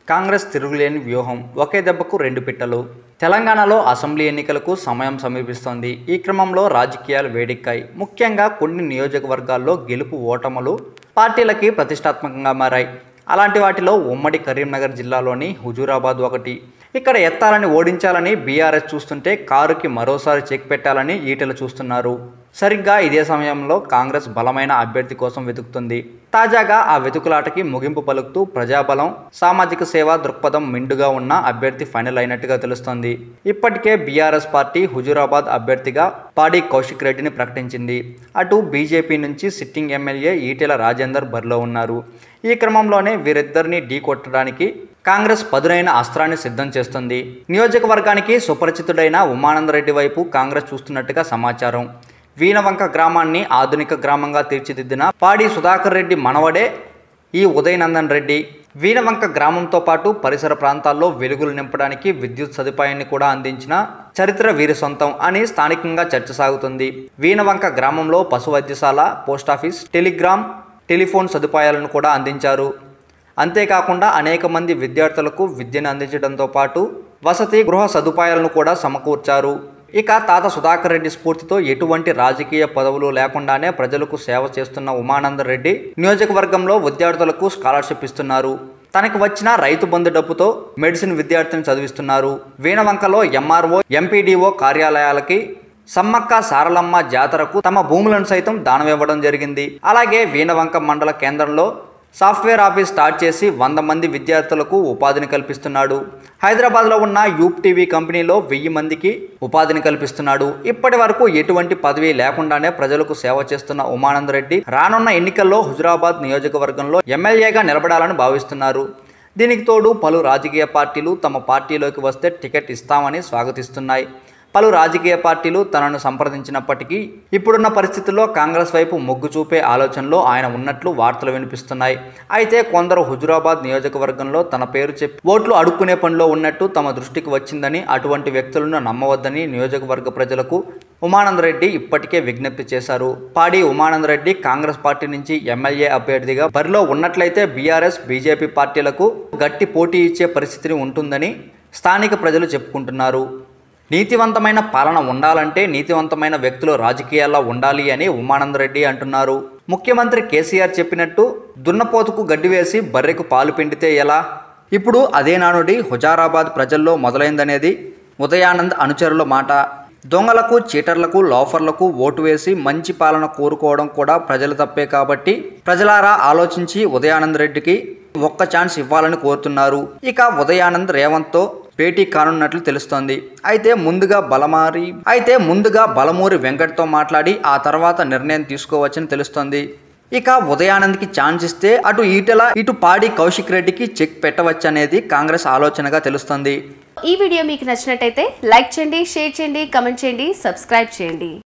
కాంగ్రెస్ తిరుగులేని వ్యూహం ఒకే దెబ్బకు రెండు పిట్టలు తెలంగాణలో అసెంబ్లీ ఎన్నికలకు సమయం సమీపిస్తోంది ఈ క్రమంలో రాజకీయాలు వేడెక్కాయి ముఖ్యంగా కొన్ని నియోజకవర్గాల్లో గెలుపు ఓటములు పార్టీలకి ప్రతిష్టాత్మకంగా మారాయి అలాంటి వాటిలో ఉమ్మడి కరీంనగర్ జిల్లాలోని హుజూరాబాద్ ఒకటి ఇక్కడ ఎత్తాలని ఓడించాలని బీఆర్ఎస్ చూస్తుంటే కారుకి మరోసారి చెక్ పెట్టాలని ఈటెలు చూస్తున్నారు సరిగ్గా ఇదే సమయంలో కాంగ్రెస్ బలమైన అభ్యర్థి కోసం వెతుకుతుంది తాజాగా ఆ వెతుకులాటకి ముగింపు పలుకుతూ ప్రజాబలం సామాజిక సేవా దృక్పథం మెండుగా ఉన్న అభ్యర్థి ఫైనల్ అయినట్టుగా తెలుస్తోంది ఇప్పటికే బీఆర్ఎస్ పార్టీ హుజూరాబాద్ అభ్యర్థిగా పాడి కౌశిక్ రెడ్డిని ప్రకటించింది అటు బీజేపీ నుంచి సిట్టింగ్ ఎమ్మెల్యే ఈటెల రాజేందర్ బరిలో ఉన్నారు ఈ క్రమంలోనే వీరిద్దరిని ఢీ కొట్టడానికి కాంగ్రెస్ పదునైన అస్త్రాన్ని సిద్ధం చేస్తుంది నియోజకవర్గానికి సుపరిచితుడైన ఉమానందరెడ్డి వైపు కాంగ్రెస్ చూస్తున్నట్టుగా సమాచారం వీణవంక గ్రామాన్ని ఆధునిక గ్రామంగా తీర్చిదిద్దిన పాడి సుధాకర్ రెడ్డి మనవడే ఈ ఉదయనందన్ రెడ్డి వీణవంక గ్రామంతో పాటు పరిసర ప్రాంతాల్లో వెలుగులు నింపడానికి విద్యుత్ సదుపాయాన్ని కూడా అందించిన చరిత్ర వీరి సొంతం అని స్థానికంగా చర్చ సాగుతుంది వీణవంక గ్రామంలో పశు వైద్యశాల పోస్టాఫీస్ టెలిగ్రామ్ టెలిఫోన్ సదుపాయాలను కూడా అందించారు అంతేకాకుండా అనేక మంది విద్యార్థులకు విద్యను అందించడంతో పాటు వసతి గృహ సదుపాయాలను కూడా సమకూర్చారు ఇక తాత సుధాకర్ రెడ్డి స్ఫూర్తితో ఎటువంటి రాజకీయ పదవులు లేకుండానే ప్రజలకు సేవ చేస్తున్న ఉమానంద రెడ్డి నియోజకవర్గంలో విద్యార్థులకు స్కాలర్షిప్ ఇస్తున్నారు తనకు వచ్చిన రైతు బంధు డబ్బుతో మెడిసిన్ విద్యార్థిని చదివిస్తున్నారు వీణవంకలో ఎంఆర్ఓ ఎంపీడీఓ కార్యాలయాలకి సమ్మక్క సారలమ్మ జాతరకు తమ భూములను సైతం దానమివ్వడం జరిగింది అలాగే వీణవంక మండల కేంద్రంలో సాఫ్ట్వేర్ ఆఫీస్ స్టార్ట్ చేసి వంద మంది విద్యార్థులకు ఉపాధిని కల్పిస్తున్నాడు హైదరాబాద్లో ఉన్న యూప్ టీవీ కంపెనీలో వెయ్యి మందికి ఉపాధిని కల్పిస్తున్నాడు ఇప్పటి వరకు ఎటువంటి పదవి లేకుండానే ప్రజలకు సేవ చేస్తున్న ఉమానంద్ రెడ్డి రానున్న ఎన్నికల్లో హుజురాబాద్ నియోజకవర్గంలో ఎమ్మెల్యేగా నిలబడాలని భావిస్తున్నారు దీనికి తోడు పలు రాజకీయ పార్టీలు తమ పార్టీలోకి వస్తే టికెట్ ఇస్తామని స్వాగతిస్తున్నాయి పలు రాజకీయ పార్టీలు తనను సంప్రదించినప్పటికీ ఇప్పుడున్న పరిస్థితుల్లో కాంగ్రెస్ వైపు మొగ్గు చూపే ఆలోచనలో ఆయన ఉన్నట్లు వార్తలు వినిపిస్తున్నాయి అయితే కొందరు హుజురాబాద్ నియోజకవర్గంలో తన పేరు చెప్పి ఓట్లు అడుక్కునే పనిలో ఉన్నట్టు తమ దృష్టికి వచ్చిందని అటువంటి వ్యక్తులను నమ్మవద్దని నియోజకవర్గ ప్రజలకు ఉమానంద్ రెడ్డి ఇప్పటికే విజ్ఞప్తి చేశారు పాడి ఉమానంద్ రెడ్డి కాంగ్రెస్ పార్టీ నుంచి ఎమ్మెల్యే అభ్యర్థిగా బరిలో ఉన్నట్లయితే బీఆర్ఎస్ బీజేపీ పార్టీలకు గట్టి పోటీ ఇచ్చే పరిస్థితిని ఉంటుందని స్థానిక ప్రజలు చెప్పుకుంటున్నారు నీతివంతమైన పాలన ఉండాలంటే నీతివంతమైన వ్యక్తులు రాజకీయాల్లో ఉండాలి అని ఉమానంద రెడ్డి అంటున్నారు ముఖ్యమంత్రి కేసీఆర్ చెప్పినట్టు దున్నపోతుకు గడ్డి వేసి బర్రెకు పాలు పిండితే ఎలా ఇప్పుడు అదే నానుడి హుజారాబాద్ ప్రజల్లో మొదలైందనేది ఉదయానంద్ అనుచరుల మాట దొంగలకు చీటర్లకు లోఫర్లకు ఓటు వేసి మంచి పాలన కోరుకోవడం కూడా ప్రజలు తప్పే కాబట్టి ప్రజలారా ఆలోచించి ఉదయానంద్ రెడ్డికి ఒక్క ఛాన్స్ ఇవ్వాలని కోరుతున్నారు ఇక ఉదయానంద్ రేవంత్తో భేటీ కానున్నట్లు తెలుస్తోంది అయితే ముందుగా బలమారి అయితే ముందుగా బలమూరి వెంకట్తో మాట్లాడి ఆ తర్వాత నిర్ణయం తీసుకోవచ్చని తెలుస్తోంది ఇక ఉదయానంద్కి ఛాన్స్ ఇస్తే అటు ఈటెల ఇటు పాడి కౌశిక్ రెడ్డికి చెక్ పెట్టవచ్చనేది కాంగ్రెస్ ఆలోచనగా తెలుస్తోంది ఈ వీడియో మీకు నచ్చినట్టయితే లైక్ చేయండి షేర్ చేయండి కమెంట్ చేయండి సబ్స్క్రైబ్ చేయండి